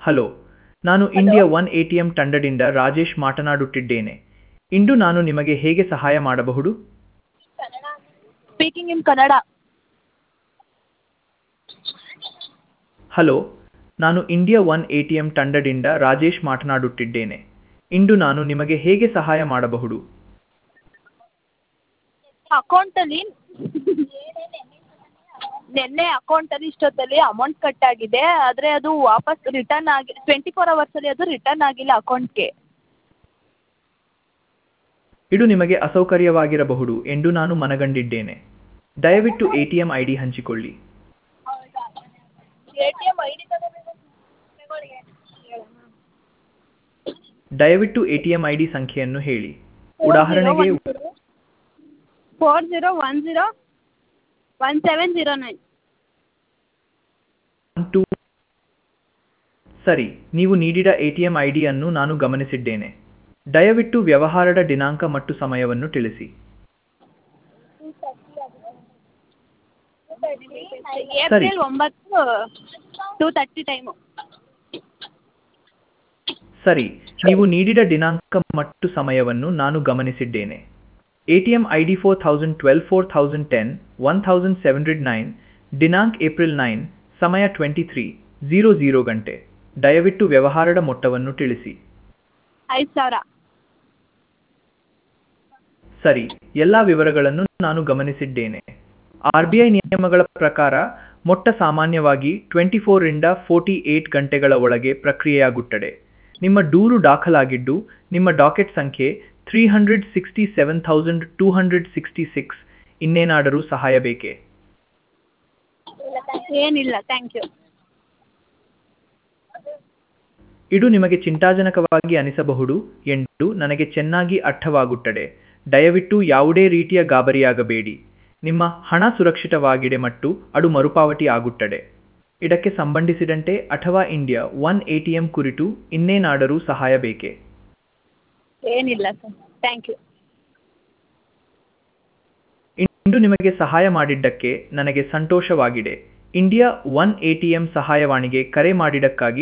hello ನಾನು India one A T M ತಂಡದಿಂದ ರಾಜೇಶ್ ಮಾತನಾಡುತ್ತಿದ್ದೇನೆ ಇಂದು ನಾನು ನಿಮಗೆ ಹೇಗೆ ಸಹಾಯ ಮಾಡಬಹುದು ಸ್ಪೀಕಿಂಗ್ ಇನ್ ಕನ್ನಡ ಹಲೋ ನಾನು India one A T M ತಂಡದಿಂದ ರಾಜೇಶ್ ಮಾತನಾಡುತ್ತಿದ್ದೇನೆ ಇಂದು ನಾನು ನಿಮಗೆ ಹೇಗೆ ಸಹಾಯ ಮಾಡಬಹುದು ಅಕೌಂಟಲ್ಲಿ ನಿನ್ನೆ ಅಕೌಂಟಲ್ಲಿ ಇಷ್ಟೊತ್ತಲ್ಲಿ ಅಮೌಂಟ್ ಕಟ್ ಆಗಿದೆ ಆದರೆ ಅದು ವಾಪಸ್ ರಿಟರ್ನ್ ಆಗಿ ಟ್ವೆಂಟಿ ಫೋರ್ ಅವರ್ಸಲ್ಲಿ ಅದು ರಿಟರ್ನ್ ಆಗಿಲ್ಲ ಅಕೌಂಟ್ಗೆ ಇದು ನಿಮಗೆ ಅಸೌಕರ್ಯವಾಗಿರಬಹುದು ಎಂದು ನಾನು ಮನಗಂಡಿದ್ದೇನೆ ದಯವಿಟ್ಟು A T M I D ಹಂಚಿಕೊಳ್ಳಿ A T M I D ದಯವಿಟ್ಟು A T M I D ಸಂಖ್ಯೆಯನ್ನು ಹೇಳಿ ಉದಾಹರಣೆಗೆ four zero one zero one seven zero nine two ಸರಿ ನೀವು ನೀಡಿದ ಎ ಟಿ ಎಂ ಐ ಡಿಯನ್ನು ನಾನು ಗಮನಿಸಿದ್ದೇನೆ ದಯವಿಟ್ಟು ವ್ಯವಹಾರದ ದಿನಾಂಕ ಮತ್ತು ಸಮಯವನ್ನು ತಿಳಿಸಿ ಏಪ್ರಿಲ್ ಒಂಬತ್ತು ಟೂ ತರ್ಟಿ ಟೈಮು ಸರಿ ನೀವು ನೀಡಿದ ದಿನಾಂಕ ಮತ್ತು ಸಮಯವನ್ನು ನಾನು ಗಮನಿಸಿದ್ದೇನೆ A T M I D four thousand twelve four thousand ten one thousand seven hundred nine ದಿನಾಂಕ ಏಪ್ರಿಲ್ ನೈನ್ ಸಮಯ ಟ್ವೆಂಟಿ ತ್ರೀ ಝೀರೋ ಝೀರೋ ಗಂಟೆ ದಯವಿಟ್ಟು ವ್ಯವಹಾರದ ಮೊತ್ತವನ್ನು ತಿಳಿಸಿ ಐದು ಸಾವಿರ ಸರಿ ಎಲ್ಲ ವಿವರಗಳನ್ನು ನಾನು ಗಮನಿಸಿದ್ದೇನೆ ಆರ್ ಬಿ ಐ ನಿಯಮಗಳ ಪ್ರಕಾರ ಮೊಟ್ಟ ಸಾಮಾನ್ಯವಾಗಿ ಟ್ವೆಂಟಿ ಫೋರಿಂದ ಫೋರ್ಟಿ ಏಟ್ ಗಂಟೆಗಳ ಒಳಗೆ ಪ್ರಕ್ರಿಯೆಯಾಗುತ್ತದೆ ನಿಮ್ಮ ದೂರು ದಾಖಲಾಗಿದ್ದು ನಿಮ್ಮ ಡಾಕೆಟ್ ಸಂಖ್ಯೆ three hundred sixty seven thousand two hundred sixty six ಇನ್ನೇನಾದರೂ ಸಹಾಯ ಬೇಕೇ ಏನಿಲ್ಲ ಥ್ಯಾಂಕ್ ಯು ಇದು ನಿಮಗೆ ಚಿಂತಾಜನಕವಾಗಿ ಅನಿಸಬಹುದು ಎಂದು ನನಗೆ ಚೆನ್ನಾಗಿ ಅರ್ಥವಾಗುತ್ತದೆ ದಯವಿಟ್ಟು ಯಾವುದೇ ರೀತಿಯ ಗಾಬರಿಯಾಗಬೇಡಿ ನಿಮ್ಮ ಹಣ ಸುರಕ್ಷಿತವಾಗಿದೆ ಮತ್ತು ಅದು ಮರುಪಾವತಿ ಆಗುತ್ತದೆ ಇದಕ್ಕೆ ಸಂಬಂಧಿಸಿದಂತೆ ಅಥವಾ India one A T M ಕುರಿತು ಇನ್ನೇನಾದರೂ ಸಹಾಯ ಬೇಕೇ ಏನಿಲ್ಲ ಸರ್ ಥ್ಯಾಂಕ್ ಯು ಇಂದು ನಿಮಗೆ ಸಹಾಯ ಮಾಡಿದ್ದಕ್ಕೆ ನನಗೆ ಸಂತೋಷವಾಗಿದೆ India one A T M ಸಹಾಯವಾಣಿಗೆ ಕರೆ ಮಾಡಿದ್ದಕ್ಕಾಗಿ